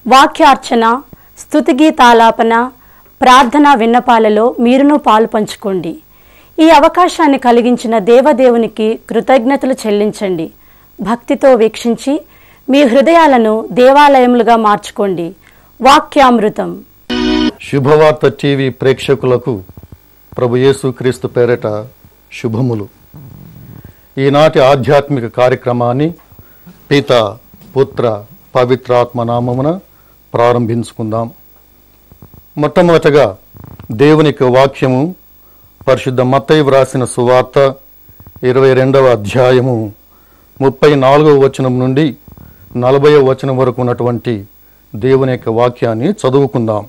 వాక్యార్చన స్థుతిగీతాలాపన ప్రార్థనా విన్నపాలలో మీరును పాలు పంచుకోండి ఈ అవకాశాన్ని కలిగించిన దేవదేవునికి కృతజ్ఞతలు చెల్లించండి భక్తితో వీక్షించి మీ హృదయాలను దేవాలయములుగా మార్చుకోండి వాక్యామృతం శుభవార్త టీవీ ప్రేక్షకులకు ప్రభు యేసుక్రీస్తు పేరట శుభములు ఈనాటి ఆధ్యాత్మిక కార్యక్రమాన్ని పిత పుత్ర పవిత్రాత్మ నామమున ప్రారంభించుకుందాం మొట్టమొదటగా దేవుని యొక్క వాక్యము పరిశుద్ధ మత్తయి వ్రాసిన సువార్త ఇరవై రెండవ అధ్యాయము ముప్పై నాలుగవ వచనం నుండి నలభైవ వచనం వరకు ఉన్నటువంటి దేవుని యొక్క వాక్యాన్ని చదువుకుందాం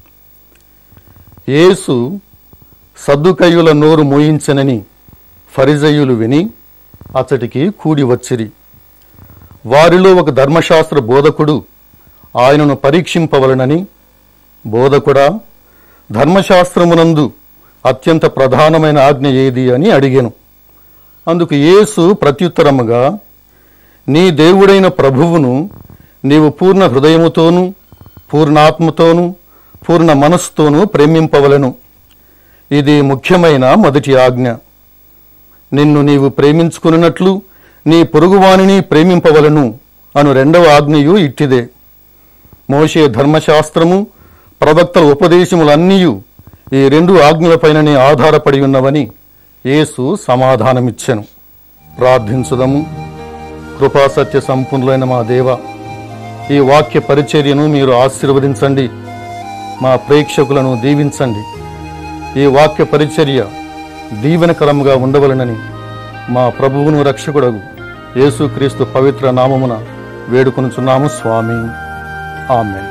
యేసు సద్దుకయ్యుల నోరు మోయించనని ఫరిజయ్యులు విని అతడికి కూడి వచ్చిరి వారిలో ఒక ధర్మశాస్త్ర బోధకుడు ఆయనను పరీక్షింపవలనని బోధకుడా ధర్మశాస్త్రమునందు అత్యంత ప్రధానమైన ఆజ్ఞ ఏది అని అడిగాను అందుకు యేసు ప్రత్యుత్తరముగా నీ దేవుడైన ప్రభువును నీవు పూర్ణ హృదయముతోనూ పూర్ణాత్మతోనూ పూర్ణ మనస్సుతోనూ ప్రేమింపవలను ఇది ముఖ్యమైన మొదటి ఆజ్ఞ నిన్ను నీవు ప్రేమించుకున్నట్లు నీ పొరుగువానిని ప్రేమింపవలను అను రెండవ ఆజ్ఞయు ఇట్టిదే మోషే ధర్మశాస్త్రము ప్రవక్తల ఉపదేశములన్నీయు ఈ రెండు ఆజ్ఞలపైననే ఆధారపడి ఉన్నవని యేసు సమాధానమిచ్చెను ప్రార్థించుదము కృపాసత్య సంపన్నులైన మా దేవ ఈ వాక్య పరిచర్యను మీరు ఆశీర్వదించండి మా ప్రేక్షకులను దీవించండి ఈ వాక్య పరిచర్య దీవెనకరముగా ఉండవలనని మా ప్రభువును రక్షకుడగు యేసుక్రీస్తు పవిత్ర నామమున వేడుకొనుచున్నాము స్వామి ఆమెన్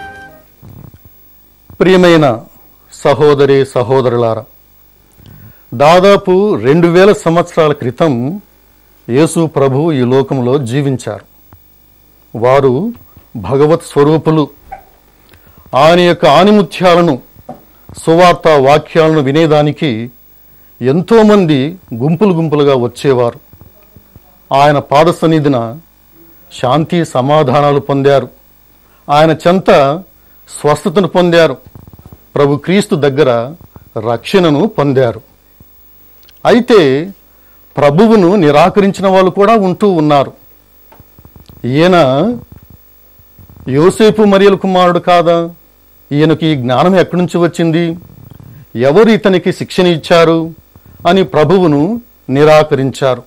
ప్రియమైన సహోదరి సహోదరులారా దాదాపు రెండు వేల సంవత్సరాల క్రితం యేసు ప్రభు ఈ లోకంలో జీవించారు వారు భగవత్ స్వరూపులు ఆయన యొక్క ఆనిముత్యాలను సువార్త వాక్యాలను వినేదానికి ఎంతోమంది గుంపులు గుంపులుగా వచ్చేవారు ఆయన పాద సన్నిధిన శాంతి సమాధానాలు పొందారు ఆయన చెంత స్వస్థతను పొందారు ప్రభు క్రీస్తు దగ్గర రక్షణను పొందారు అయితే ప్రభువును నిరాకరించిన వాళ్ళు కూడా ఉంటూ ఉన్నారు ఈయన యోసేపు మరియల కుమారుడు కాదా ఈయనకి ఈ జ్ఞానం ఎక్కడి నుంచి వచ్చింది ఎవరు ఇతనికి శిక్షణ ఇచ్చారు అని ప్రభువును నిరాకరించారు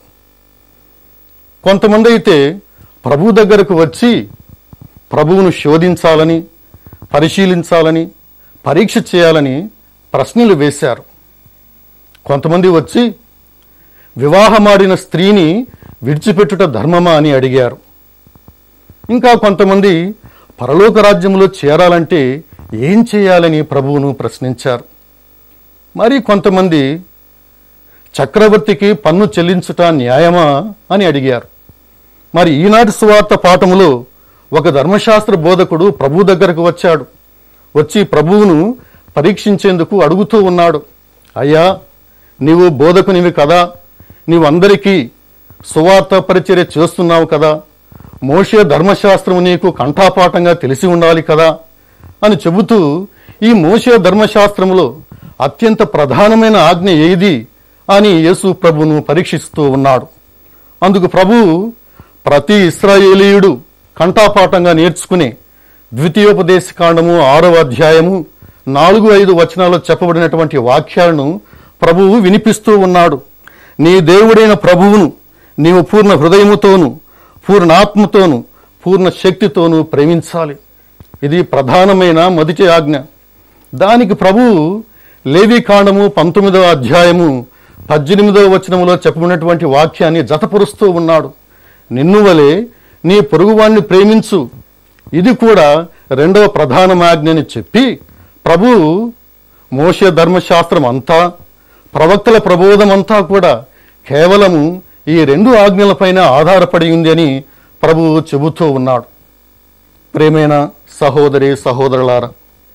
కొంతమంది అయితే ప్రభు దగ్గరకు వచ్చి ప్రభువును శోధించాలని పరిశీలించాలని పరీక్ష చేయాలని ప్రశ్నలు వేశారు కొంతమంది వచ్చి వివాహమాడిన స్త్రీని విడిచిపెట్టుట ధర్మమా అని అడిగారు ఇంకా కొంతమంది పరలోక రాజ్యంలో చేరాలంటే ఏం చేయాలని ప్రభువును ప్రశ్నించారు మరి కొంతమంది చక్రవర్తికి పన్ను చెల్లించుట న్యాయమా అని అడిగారు మరి ఈనాటి సువార్త పాఠములో ఒక ధర్మశాస్త్ర బోధకుడు ప్రభు దగ్గరకు వచ్చాడు వచ్చి ప్రభువును పరీక్షించేందుకు అడుగుతూ ఉన్నాడు అయ్యా నీవు బోధకునివి కదా నీవు అందరికీ సువార్త పరిచర్య చేస్తున్నావు కదా మోషే ధర్మశాస్త్రము నీకు కంఠాపాఠంగా తెలిసి ఉండాలి కదా అని చెబుతూ ఈ మోషే ధర్మశాస్త్రములో అత్యంత ప్రధానమైన ఆజ్ఞ ఏది అని యేసు ప్రభును పరీక్షిస్తూ ఉన్నాడు అందుకు ప్రభు ప్రతి ఇస్రాయేలీయుడు కంఠాపాఠంగా నేర్చుకునే ద్వితీయోపదేశ కాండము ఆరవ అధ్యాయము నాలుగు ఐదు వచనాల్లో చెప్పబడినటువంటి వాక్యాలను ప్రభువు వినిపిస్తూ ఉన్నాడు నీ దేవుడైన ప్రభువును నీవు పూర్ణ హృదయముతోను పూర్ణాత్మతోను పూర్ణ శక్తితోను ప్రేమించాలి ఇది ప్రధానమైన మొదటి ఆజ్ఞ దానికి ప్రభువు లేవి కాండము పంతొమ్మిదవ అధ్యాయము పద్దెనిమిదవ వచనములో చెప్పబడినటువంటి వాక్యాన్ని జతపరుస్తూ ఉన్నాడు నిన్ను వలె నీ పొరుగువాణ్ణి ప్రేమించు ఇది కూడా రెండవ ప్రధానమాజ్ఞని చెప్పి ప్రభు మోషే ధర్మశాస్త్రం అంతా ప్రవక్తల ప్రబోధం అంతా కూడా కేవలము ఈ రెండు ఆజ్ఞలపైన ఆధారపడి ఉంది అని ప్రభువు చెబుతూ ఉన్నాడు ప్రేమైన సహోదరి సహోదరులారా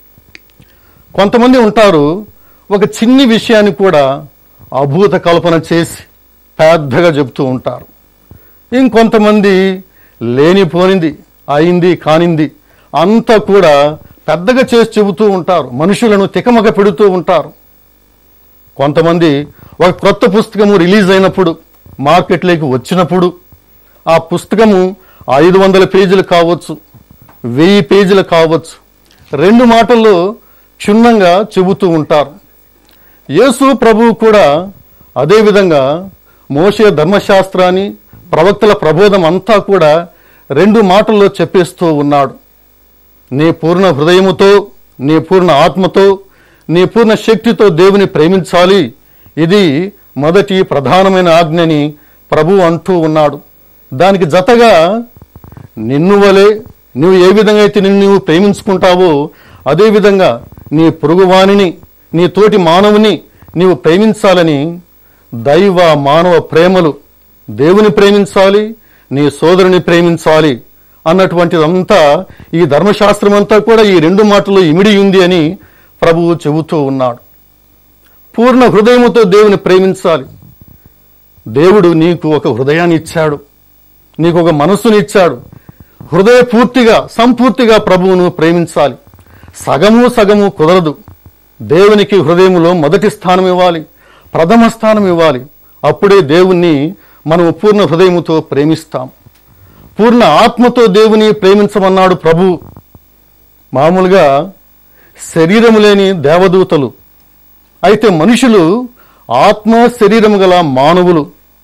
కొంతమంది ఉంటారు ఒక చిన్ని విషయాన్ని కూడా అభూత కల్పన చేసి పెద్దగా చెబుతూ ఉంటారు ఇంకొంతమంది లేనిపోనింది అయింది కానింది అంతా కూడా పెద్దగా చేసి చెబుతూ ఉంటారు మనుషులను తికమక పెడుతూ ఉంటారు కొంతమంది ఒక కొత్త పుస్తకము రిలీజ్ అయినప్పుడు మార్కెట్లోకి వచ్చినప్పుడు ఆ పుస్తకము ఐదు వందల పేజీలు కావచ్చు వెయ్యి పేజీలు కావచ్చు రెండు మాటల్లో క్షుణ్ణంగా చెబుతూ ఉంటారు యేసు ప్రభువు కూడా అదేవిధంగా మోషే ధర్మశాస్త్రాన్ని ప్రవక్తల ప్రబోధం అంతా కూడా రెండు మాటల్లో చెప్పేస్తూ ఉన్నాడు నీ పూర్ణ హృదయముతో నీ పూర్ణ ఆత్మతో నీ పూర్ణ శక్తితో దేవుని ప్రేమించాలి ఇది మొదటి ప్రధానమైన ఆజ్ఞని ప్రభు అంటూ ఉన్నాడు దానికి జతగా నిన్ను వలె నువ్వు ఏ విధంగా అయితే నిన్ను నువ్వు ప్రేమించుకుంటావో అదే విధంగా నీ పొరుగువాణిని నీ తోటి మానవుని నీవు ప్రేమించాలని దైవ మానవ ప్రేమలు దేవుని ప్రేమించాలి నీ సోదరుని ప్రేమించాలి అన్నటువంటిదంతా ఈ ధర్మశాస్త్రం అంతా కూడా ఈ రెండు మాటలు ఇమిడి ఉంది అని ప్రభువు చెబుతూ ఉన్నాడు పూర్ణ హృదయముతో దేవుని ప్రేమించాలి దేవుడు నీకు ఒక హృదయాన్ని ఇచ్చాడు నీకు ఒక మనస్సుని ఇచ్చాడు హృదయపూర్తిగా సంపూర్తిగా ప్రభువును ప్రేమించాలి సగము సగము కుదరదు దేవునికి హృదయములో మొదటి స్థానం ఇవ్వాలి ప్రథమ స్థానం ఇవ్వాలి అప్పుడే దేవుణ్ణి మనం పూర్ణ హృదయముతో ప్రేమిస్తాం పూర్ణ ఆత్మతో దేవుని ప్రేమించమన్నాడు ప్రభు మామూలుగా శరీరము లేని దేవదూతలు అయితే మనుషులు ఆత్మ శరీరము గల మానవులు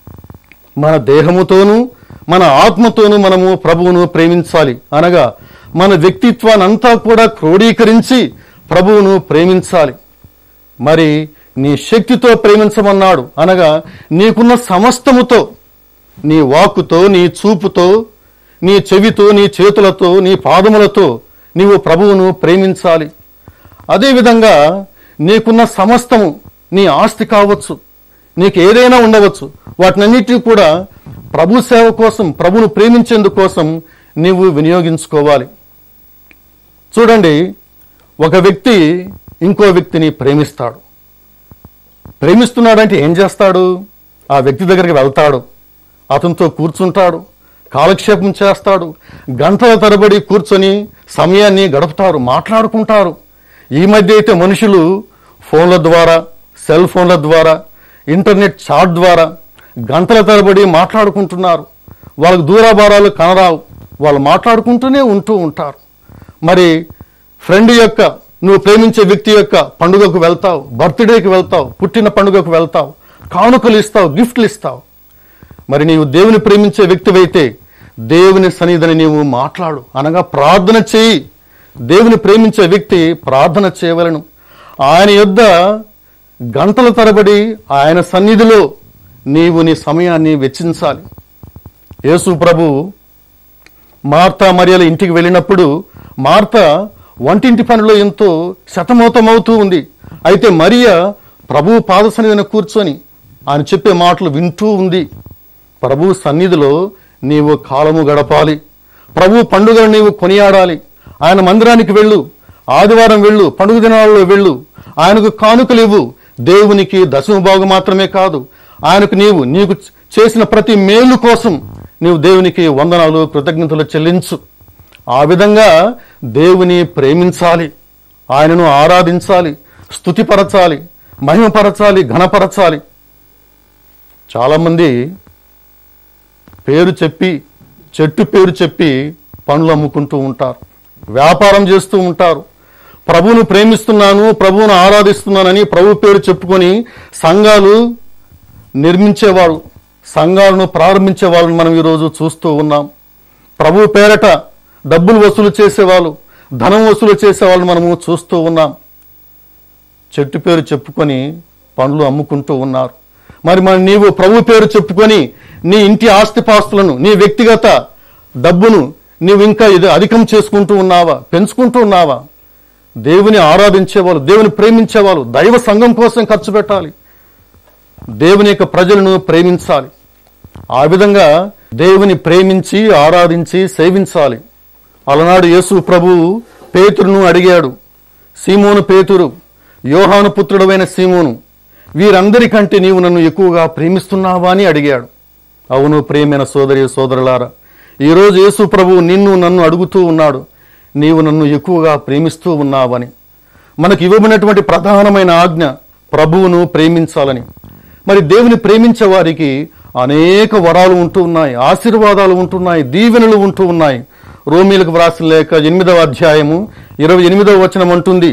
మన దేహముతోనూ మన ఆత్మతోనూ మనము ప్రభువును ప్రేమించాలి అనగా మన వ్యక్తిత్వాన్ని అంతా కూడా క్రోడీకరించి ప్రభువును ప్రేమించాలి మరి నీ శక్తితో ప్రేమించమన్నాడు అనగా నీకున్న సమస్తముతో నీ వాక్కుతో నీ చూపుతో నీ చెవితో నీ చేతులతో నీ పాదములతో నీవు ప్రభువును ప్రేమించాలి అదేవిధంగా నీకున్న సమస్తము నీ ఆస్తి కావచ్చు నీకు ఏదైనా ఉండవచ్చు వాటినన్నిటినీ కూడా ప్రభు సేవ కోసం ప్రభును ప్రేమించేందుకోసం నీవు వినియోగించుకోవాలి చూడండి ఒక వ్యక్తి ఇంకో వ్యక్తిని ప్రేమిస్తాడు ప్రేమిస్తున్నాడంటే ఏం చేస్తాడు ఆ వ్యక్తి దగ్గరికి వెళ్తాడు అతనితో కూర్చుంటాడు కాలక్షేపం చేస్తాడు గంటల తరబడి కూర్చొని సమయాన్ని గడుపుతారు మాట్లాడుకుంటారు ఈ మధ్య అయితే మనుషులు ఫోన్ల ద్వారా సెల్ ఫోన్ల ద్వారా ఇంటర్నెట్ చాట్ ద్వారా గంటల తరబడి మాట్లాడుకుంటున్నారు వాళ్ళకు దూరాభారాలు కనరావు వాళ్ళు మాట్లాడుకుంటూనే ఉంటూ ఉంటారు మరి ఫ్రెండ్ యొక్క నువ్వు ప్రేమించే వ్యక్తి యొక్క పండుగకు వెళ్తావు బర్త్డేకి వెళ్తావు పుట్టిన పండుగకు వెళ్తావు కానుకలు ఇస్తావు గిఫ్ట్లు ఇస్తావు మరి నీవు దేవుని ప్రేమించే వ్యక్తివైతే దేవుని సన్నిధిని నీవు మాట్లాడు అనగా ప్రార్థన చేయి దేవుని ప్రేమించే వ్యక్తి ప్రార్థన చేయవలను ఆయన యొద్ద గంటల తరబడి ఆయన సన్నిధిలో నీవు నీ సమయాన్ని వెచ్చించాలి యేసు ప్రభు మార్తా మరియల ఇంటికి వెళ్ళినప్పుడు మార్త వంటింటి పనిలో ఎంతో శతమౌతమవుతూ ఉంది అయితే మరియ ప్రభు పాద సన్నిధిని కూర్చొని ఆయన చెప్పే మాటలు వింటూ ఉంది ప్రభు సన్నిధిలో నీవు కాలము గడపాలి ప్రభు పండుగను నీవు కొనియాడాలి ఆయన మందిరానికి వెళ్ళు ఆదివారం వెళ్ళు పండుగ దినాలలో వెళ్ళు ఆయనకు కానుకలు ఇవ్వు దేవునికి దశమ భాగం మాత్రమే కాదు ఆయనకు నీవు నీకు చేసిన ప్రతి మేలు కోసం నీవు దేవునికి వందనాలు కృతజ్ఞతలు చెల్లించు ఆ విధంగా దేవుని ప్రేమించాలి ఆయనను ఆరాధించాలి స్తుతిపరచాలి మహిమపరచాలి ఘనపరచాలి చాలామంది పేరు చెప్పి చెట్టు పేరు చెప్పి పనులు అమ్ముకుంటూ ఉంటారు వ్యాపారం చేస్తూ ఉంటారు ప్రభువును ప్రేమిస్తున్నాను ప్రభువును ఆరాధిస్తున్నానని ప్రభు పేరు చెప్పుకొని సంఘాలు నిర్మించేవారు సంఘాలను ప్రారంభించే వాళ్ళని మనం ఈరోజు చూస్తూ ఉన్నాం ప్రభు పేరట డబ్బులు వసూలు చేసేవాళ్ళు ధనం వసూలు చేసేవాళ్ళని మనము చూస్తూ ఉన్నాం చెట్టు పేరు చెప్పుకొని పండ్లు అమ్ముకుంటూ ఉన్నారు మరి మరి నీవు ప్రభు పేరు చెప్పుకొని నీ ఇంటి ఆస్తిపాస్తులను నీ వ్యక్తిగత డబ్బును నీవు ఇంకా ఇది అధికం చేసుకుంటూ ఉన్నావా పెంచుకుంటూ ఉన్నావా దేవుని ఆరాధించేవాళ్ళు దేవుని ప్రేమించేవాళ్ళు దైవ సంఘం కోసం ఖర్చు పెట్టాలి దేవుని యొక్క ప్రజలను ప్రేమించాలి ఆ విధంగా దేవుని ప్రేమించి ఆరాధించి సేవించాలి అలనాడు యేసు ప్రభు పేతురును అడిగాడు సీమోను పేతురు యోహాను పుత్రుడమైన సీమోను వీరందరికంటే నీవు నన్ను ఎక్కువగా ప్రేమిస్తున్నావా అని అడిగాడు అవును ప్రేమైన సోదరి సోదరులారా ఈరోజు యేసు ప్రభు నిన్ను నన్ను అడుగుతూ ఉన్నాడు నీవు నన్ను ఎక్కువగా ప్రేమిస్తూ ఉన్నావని మనకు ఇవ్వబడినటువంటి ప్రధానమైన ఆజ్ఞ ప్రభువును ప్రేమించాలని మరి దేవుని ప్రేమించే వారికి అనేక వరాలు ఉంటూ ఉన్నాయి ఆశీర్వాదాలు ఉంటున్నాయి దీవెనలు ఉంటూ ఉన్నాయి రోమీలకు వ్రాసిన లేక ఎనిమిదవ అధ్యాయము ఇరవై ఎనిమిదవ వచనం అంటుంది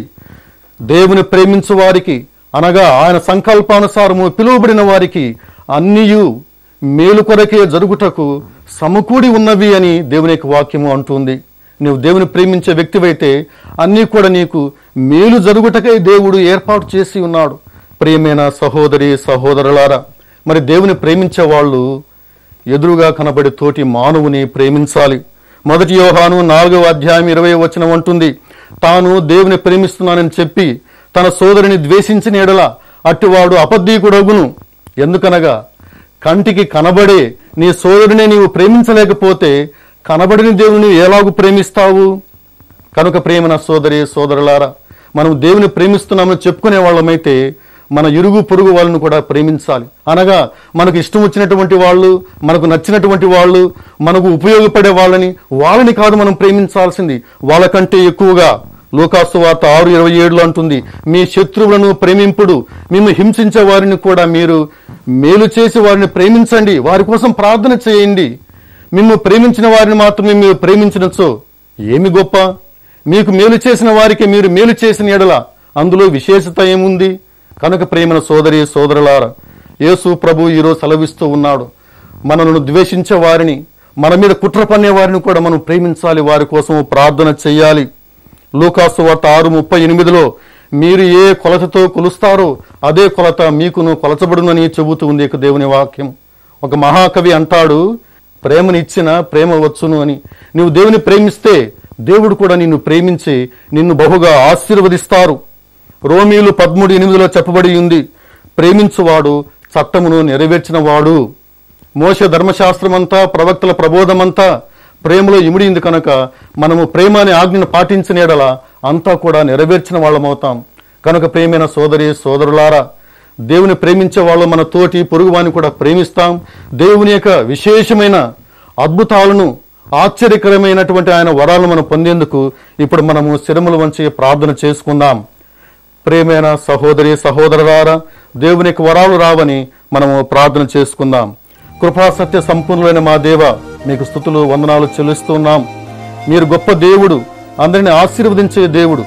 దేవుని ప్రేమించు వారికి అనగా ఆయన సంకల్పానుసారము పిలువబడిన వారికి అన్నియు మేలు కొరకే జరుగుటకు సమకూడి ఉన్నవి అని దేవుని యొక్క వాక్యము అంటుంది నువ్వు దేవుని ప్రేమించే వ్యక్తివైతే అన్నీ కూడా నీకు మేలు జరుగుటకై దేవుడు ఏర్పాటు చేసి ఉన్నాడు ప్రియమైన సహోదరి సహోదరులారా మరి దేవుని ప్రేమించే వాళ్ళు ఎదురుగా కనబడి తోటి మానవుని ప్రేమించాలి మొదటి యోహాను నాలుగవ అధ్యాయం ఇరవై వచనం అంటుంది తాను దేవుని ప్రేమిస్తున్నానని చెప్పి తన సోదరుని ద్వేషించిన ఎడల అట్టివాడు అపద్దీకుడగును ఎందుకనగా కంటికి కనబడే నీ సోదరుని నీవు ప్రేమించలేకపోతే కనబడిన దేవుని ఎలాగు ప్రేమిస్తావు కనుక ప్రేమన సోదరి సోదరులారా మనం దేవుని ప్రేమిస్తున్నామని చెప్పుకునే వాళ్ళమైతే మన ఇరుగు పొరుగు వాళ్ళను కూడా ప్రేమించాలి అనగా మనకు ఇష్టం వచ్చినటువంటి వాళ్ళు మనకు నచ్చినటువంటి వాళ్ళు మనకు ఉపయోగపడే వాళ్ళని వాళ్ళని కాదు మనం ప్రేమించాల్సింది వాళ్ళకంటే ఎక్కువగా లోకాసు వార్త ఆరు ఇరవై ఏడులో అంటుంది మీ శత్రువులను ప్రేమింపుడు మేము హింసించే వారిని కూడా మీరు మేలు చేసి వారిని ప్రేమించండి వారి కోసం ప్రార్థన చేయండి మిమ్ము ప్రేమించిన వారిని మాత్రమే మీరు ప్రేమించినచో ఏమి గొప్ప మీకు మేలు చేసిన వారికి మీరు మేలు చేసిన ఎడల అందులో విశేషత ఏముంది కనుక ప్రేమన సోదరి సోదరులారా యేసు ప్రభు ఈరోజు సెలవిస్తూ ఉన్నాడు మనలను ద్వేషించే వారిని మన మీద కుట్ర పన్నే వారిని కూడా మనం ప్రేమించాలి వారి కోసం ప్రార్థన చేయాలి లూకాసు వార్త ఆరు ముప్పై ఎనిమిదిలో మీరు ఏ కొలతతో కొలుస్తారో అదే కొలత మీకును కొలచబడునని చెబుతూ ఉంది ఇక దేవుని వాక్యం ఒక మహాకవి అంటాడు ప్రేమనిచ్చిన ప్రేమ వచ్చును అని నువ్వు దేవుని ప్రేమిస్తే దేవుడు కూడా నిన్ను ప్రేమించి నిన్ను బహుగా ఆశీర్వదిస్తారు రోమీలు పదమూడు ఎనిమిదిలో చెప్పబడి ఉంది ప్రేమించువాడు చట్టమును నెరవేర్చిన వాడు మోస ధర్మశాస్త్రమంతా ప్రవక్తల ప్రబోధమంతా ప్రేమలో ఇమిడింది కనుక మనము ప్రేమ అనే ఆజ్ఞను పాటించిన ఎడల అంతా కూడా నెరవేర్చిన వాళ్ళమవుతాం కనుక ప్రేమైన సోదరి సోదరులారా దేవుని ప్రేమించే వాళ్ళు మన తోటి పొరుగువాని కూడా ప్రేమిస్తాం దేవుని యొక్క విశేషమైన అద్భుతాలను ఆశ్చర్యకరమైనటువంటి ఆయన వరాలను మనం పొందేందుకు ఇప్పుడు మనము శిరములు వంచి ప్రార్థన చేసుకుందాం ప్రేమైన సహోదరి సహోదరులారా దేవుని యొక్క వరాలు రావని మనము ప్రార్థన చేసుకుందాం కృపా సత్య సంపూర్ణులైన మా దేవ మీకు స్థుతులు వందనాలు చెల్లిస్తున్నాం మీరు గొప్ప దేవుడు అందరిని ఆశీర్వదించే దేవుడు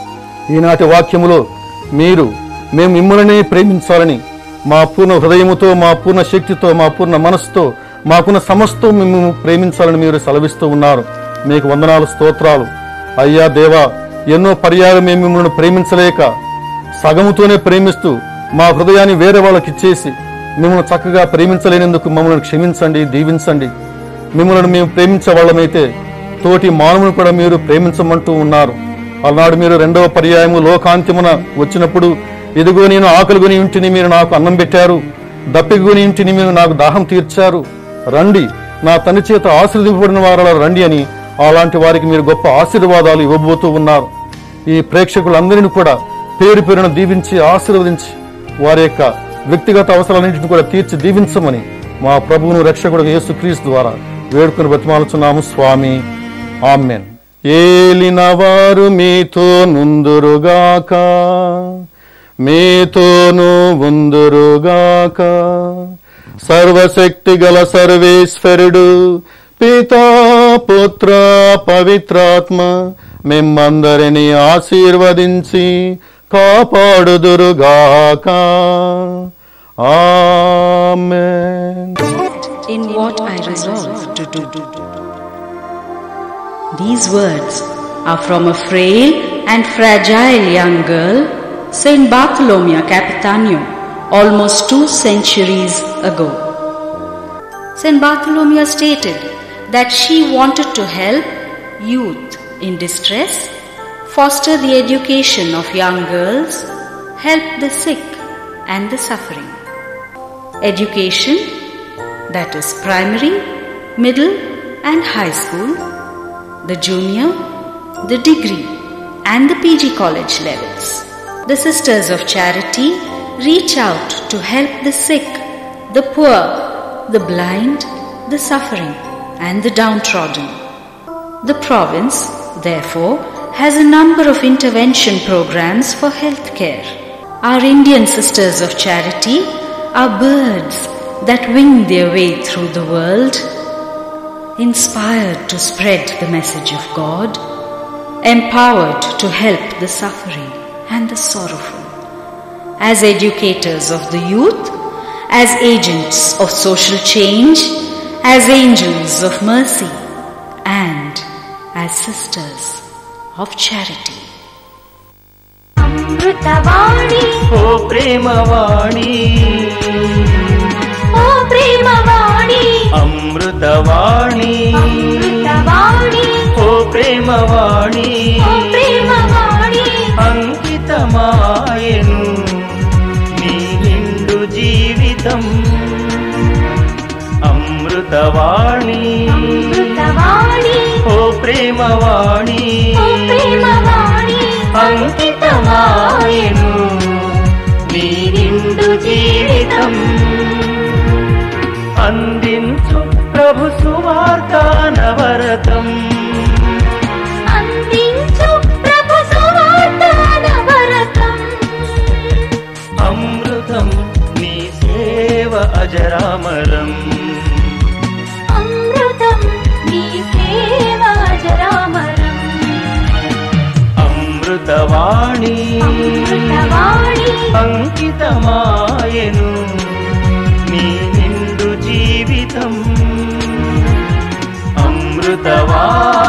ఈనాటి వాక్యములో మీరు మేము మిమ్మల్ని ప్రేమించాలని మా పూర్ణ హృదయముతో మా పూర్ణ శక్తితో మా పూర్ణ మనస్సుతో మాకున్న సమస్తం మేము ప్రేమించాలని మీరు సెలవిస్తూ ఉన్నారు మీకు వందనాలు స్తోత్రాలు అయ్యా దేవా ఎన్నో పర్యాలు మేము మిమ్మల్ని ప్రేమించలేక సగముతోనే ప్రేమిస్తూ మా హృదయాన్ని వేరే వాళ్ళకి ఇచ్చేసి మిమ్మల్ని చక్కగా ప్రేమించలేనందుకు మమ్మల్ని క్షమించండి దీవించండి మిమ్మల్ని మేము ప్రేమించే వాళ్ళమైతే తోటి మానవుని కూడా మీరు ప్రేమించమంటూ ఉన్నారు అలనాడు మీరు రెండవ పర్యాయము లోకాంతిమున వచ్చినప్పుడు ఇదిగో నేను ఆకలిగొని ఇంటిని మీరు నాకు అన్నం పెట్టారు దప్పిగొని ఇంటిని మీరు నాకు దాహం తీర్చారు రండి నా తన చేత ఆశీర్వదింపబడిన వారలా రండి అని అలాంటి వారికి మీరు గొప్ప ఆశీర్వాదాలు ఇవ్వబోతూ ఉన్నారు ఈ ప్రేక్షకులందరినీ కూడా పేరు పేరున దీవించి ఆశీర్వదించి వారి యొక్క వ్యక్తిగత అవసరాలన్నింటిని కూడా తీర్చి దీవించమని మా ప్రభువును రక్షకుడు యేసుక్రీస్తు ద్వారా వేడుకొని బతిమాలుచున్నాము స్వామి ఆమెన్ ఏలిన వారు మీతో నుందురుగాక మీతోను ఉందురుగాక సర్వశక్తి గల సర్వేశ్వరుడు పితా పుత్ర పవిత్రాత్మ మిమ్మందరిని ఆశీర్వదించి కాపాడుదురుగాక amen in what I resolve to do. These words are from a frail and fragile young girl, Saint Bartholomew Capitanio, almost two centuries ago. Saint Bartholomew stated that she wanted to help youth in distress, foster the education of young girls, help the sick and the suffering. Education that is primary, middle, and high school, the junior, the degree, and the PG college levels. The Sisters of Charity reach out to help the sick, the poor, the blind, the suffering, and the downtrodden. The province therefore, has a number of intervention programs for healthcare. Our Indian Sisters of Charity are birds that wing their way through the world, inspired to spread the message of God, empowered to help the suffering and the sorrowful. As educators of the youth, as agents of social change, as angels of mercy, and as sisters of charity. అమృతవాణి ఓ ప్రేమవాణి ఓ ప్రేమవాణి అమృతవాణి అమృతవాణి ఓ ప్రేమవాణి ఓ ప్రేమవాణి అంకితమాయను నీ నిండు జీవితం అమృతవాణి అమృతవాణి ఓ ప్రేమవాణి ఓ ప్రేమవాణి అంకితమాయను నీ నిండు జీవితం అందించు ప్రభు సువార్త నవరతం అందించు ప్రభు సువార్త నవరతం అమృతం నీ సేవ అజరామరం అమృతం నీ సేవ అజరామరం అమృతవాణి అమృతవాణి అంకితమాయను నీ నిండు జీవితం అమృతవాణి